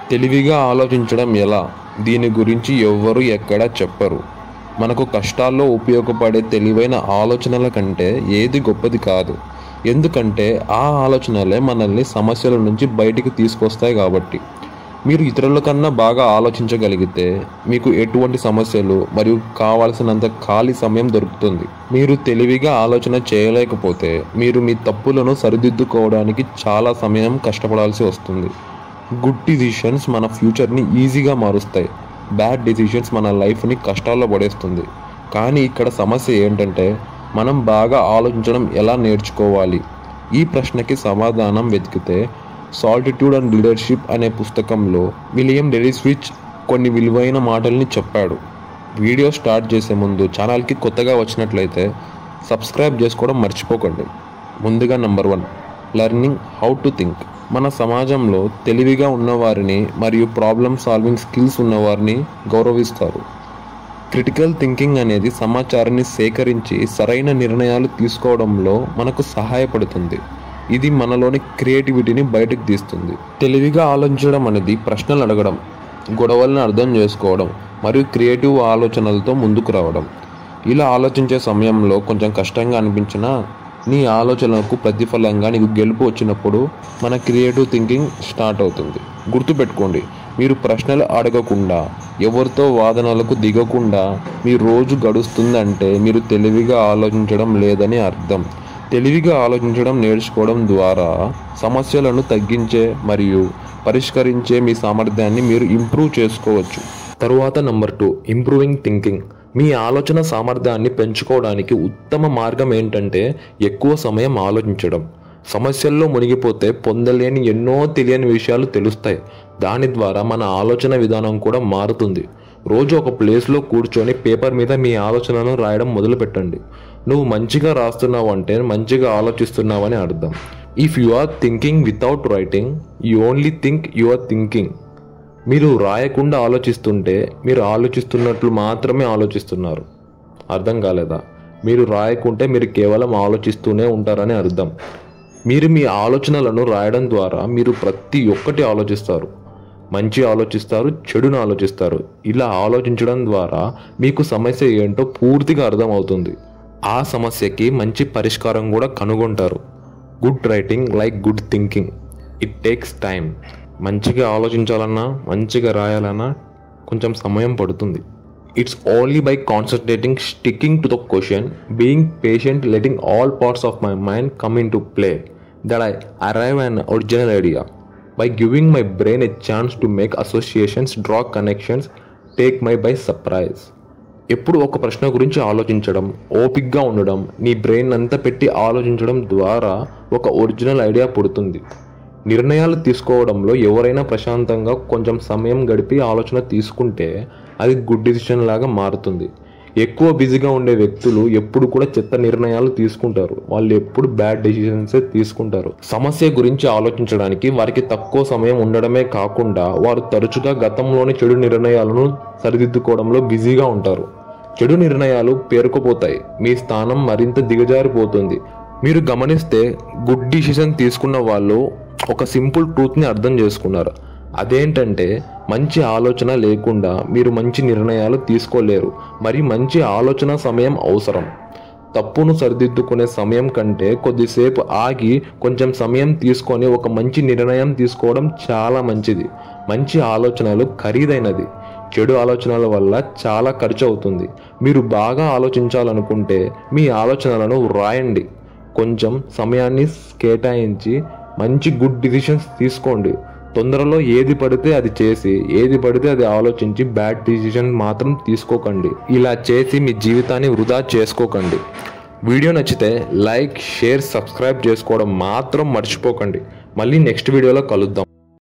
తెలివిగా ఆలోచించడం ఎలా దీని గురించి ఎవ్వరు ఎక్కడా చెప్పరు మనకు కష్టాల్లో ఉపయోగపడే తెలివైన ఆలోచనల కంటే ఏది గొప్పది కాదు ఎందుకంటే ఆ ఆలోచనలే మనల్ని సమస్యల నుంచి బయటికి తీసుకొస్తాయి కాబట్టి మీరు ఇతరుల కన్నా బాగా ఆలోచించగలిగితే మీకు ఎటువంటి సమస్యలు మరియు కావాల్సినంత ఖాళీ సమయం దొరుకుతుంది మీరు తెలివిగా ఆలోచన చేయలేకపోతే మీరు మీ తప్పులను సరిదిద్దుకోవడానికి చాలా సమయం కష్టపడాల్సి వస్తుంది గుడ్ డిసిషన్స్ మన ఫ్యూచర్ని ఈజీగా మారుస్తాయి బ్యాడ్ డిసిషన్స్ మన లైఫ్ని కష్టాల్లో పడేస్తుంది కానీ ఇక్కడ సమస్య ఏంటంటే మనం బాగా ఆలోచించడం ఎలా నేర్చుకోవాలి ఈ ప్రశ్నకి సమాధానం వెతికితే సాల్టిట్యూడ్ అండ్ లీడర్షిప్ అనే పుస్తకంలో విలియం డెరిస్విచ్ కొన్ని విలువైన మాటల్ని చెప్పాడు వీడియో స్టార్ట్ చేసే ముందు ఛానల్కి కొత్తగా వచ్చినట్లయితే సబ్స్క్రైబ్ చేసుకోవడం మర్చిపోకండి ముందుగా number one learning how to think మన సమాజంలో తెలివిగా ఉన్నవారిని మరియు ప్రాబ్లమ్ సాల్వింగ్ స్కిల్స్ ఉన్నవారిని గౌరవిస్తారు క్రిటికల్ థింకింగ్ అనేది సమాచారాన్ని సేకరించి సరైన నిర్ణయాలు తీసుకోవడంలో మనకు సహాయపడుతుంది ఇది మనలోని క్రియేటివిటీని బయటకు తీస్తుంది తెలివిగా ఆలోచించడం అనేది ప్రశ్నలు అడగడం గొడవలను అర్థం చేసుకోవడం మరియు క్రియేటివ్ ఆలోచనలతో ముందుకు రావడం ఇలా ఆలోచించే సమయంలో కొంచెం కష్టంగా అనిపించినా నీ ఆలోచనలకు ప్రతిఫలంగా నీకు గెలుపు వచ్చినప్పుడు మన క్రియేటివ్ థింకింగ్ స్టార్ట్ అవుతుంది గుర్తుపెట్టుకోండి మీరు ప్రశ్నలు అడగకుండా ఎవరితో వాదనలకు దిగకుండా మీ రోజు గడుస్తుందంటే మీరు తెలివిగా ఆలోచించడం లేదని అర్థం తెలివిగా ఆలోచించడం నేర్చుకోవడం ద్వారా సమస్యలను తగ్గించే మరియు పరిష్కరించే మీ సామర్థ్యాన్ని మీరు ఇంప్రూవ్ చేసుకోవచ్చు తరువాత నంబర్ టూ ఇంప్రూవింగ్ థింకింగ్ మీ ఆలోచన సామర్థ్యాన్ని పెంచుకోవడానికి ఉత్తమ మార్గం ఏంటంటే ఎక్కువ సమయం ఆలోచించడం సమస్యల్లో మునిగిపోతే పొందలేని ఎన్నో తెలియని విషయాలు తెలుస్తాయి దాని ద్వారా మన ఆలోచన విధానం కూడా మారుతుంది రోజు ఒక ప్లేస్లో కూర్చొని పేపర్ మీద మీ ఆలోచనలను రాయడం మొదలు పెట్టండి నువ్వు మంచిగా రాస్తున్నావు అంటే మంచిగా ఆలోచిస్తున్నావని అర్థం if you are thinking without writing you only think you are thinking మీరు రాయకుండా ఆలోచిస్తుంటే మీరు ఆలోచిస్తున్నట్లు మాత్రమే ఆలోచిస్తున్నారు అర్థం కాలేదా మీరు రాయకుంటే మీరు కేవలం ఆలోచిస్తూనే ఉంటారని అర్థం మీరు మీ ఆలోచనలను రాయడం ద్వారా మీరు ప్రతి ఒక్కటి ఆలోచిస్తారు మంచి ఆలోచిస్తారు చెడును ఆలోచిస్తారు ఇలా ఆలోచించడం ద్వారా మీకు సమస్య ఏంటో పూర్తిగా అర్థమవుతుంది ఆ సమస్యకి మంచి పరిష్కారం కూడా కనుగొంటారు good writing like good thinking it takes time మంచిగా ఆలోచించాలన్నా మంచిగా రాయాలన్నా కొంచెం సమయం పడుతుంది it's only by concentrating sticking to the question being patient letting all parts of my mind come in to play that I arrive an original idea by giving my brain a chance to make associations draw connections take my by surprise ఎప్పుడు ఒక ప్రశ్న గురించి ఆలోచించడం ఓపిక్గా ఉండడం నీ brain అంతా పెట్టి ఆలోచించడం ద్వారా ఒక ఒరిజినల్ ఐడియా పుడుతుంది నిర్ణయాలు తీసుకోవడంలో ఎవరైనా ప్రశాంతంగా కొంచెం సమయం గడిపి ఆలోచన తీసుకుంటే అది గుడ్ డిసిషన్ లాగా మారుతుంది ఎక్కువ బిజీగా ఉండే వ్యక్తులు ఎప్పుడు కూడా చెత్త నిర్ణయాలు తీసుకుంటారు వాళ్ళు ఎప్పుడు బ్యాడ్ డెసిషన్సే తీసుకుంటారు సమస్య గురించి ఆలోచించడానికి వారికి తక్కువ సమయం ఉండడమే కాకుండా వారు తరచుగా గతంలోని చెడు నిర్ణయాలను సరిదిద్దుకోవడంలో బిజీగా ఉంటారు చెడు నిర్ణయాలు పేరుకుపోతాయి మీ స్థానం మరింత దిగజారిపోతుంది మీరు గమనిస్తే గుడ్ డిసిషన్ తీసుకున్న వాళ్ళు ఒక సింపుల్ ట్రూత్ని అర్థం చేసుకున్నారు అదేంటంటే మంచి ఆలోచన లేకుండా మీరు మంచి నిర్ణయాలు తీసుకోలేరు మరి మంచి ఆలోచన సమయం అవసరం తప్పును సరిదిద్దుకునే సమయం కంటే కొద్దిసేపు ఆగి కొంచెం సమయం తీసుకొని ఒక మంచి నిర్ణయం తీసుకోవడం చాలా మంచిది మంచి ఆలోచనలు ఖరీదైనది చెడు ఆలోచనల వల్ల చాలా ఖర్చు అవుతుంది మీరు బాగా ఆలోచించాలనుకుంటే మీ ఆలోచనలను రాయండి కొంచెం సమయాన్ని కేటాయించి మంచి గుడ్ డిసిషన్స్ తీసుకోండి తొందరలో ఏది పడితే అది చేసి ఏది పడితే అది ఆలోచించి బ్యాడ్ డిసిషన్ మాత్రం తీసుకోకండి ఇలా చేసి మీ జీవితాన్ని వృధా చేసుకోకండి వీడియో నచ్చితే లైక్ షేర్ సబ్స్క్రైబ్ చేసుకోవడం మాత్రం మర్చిపోకండి మళ్ళీ నెక్స్ట్ వీడియోలో కలుద్దాం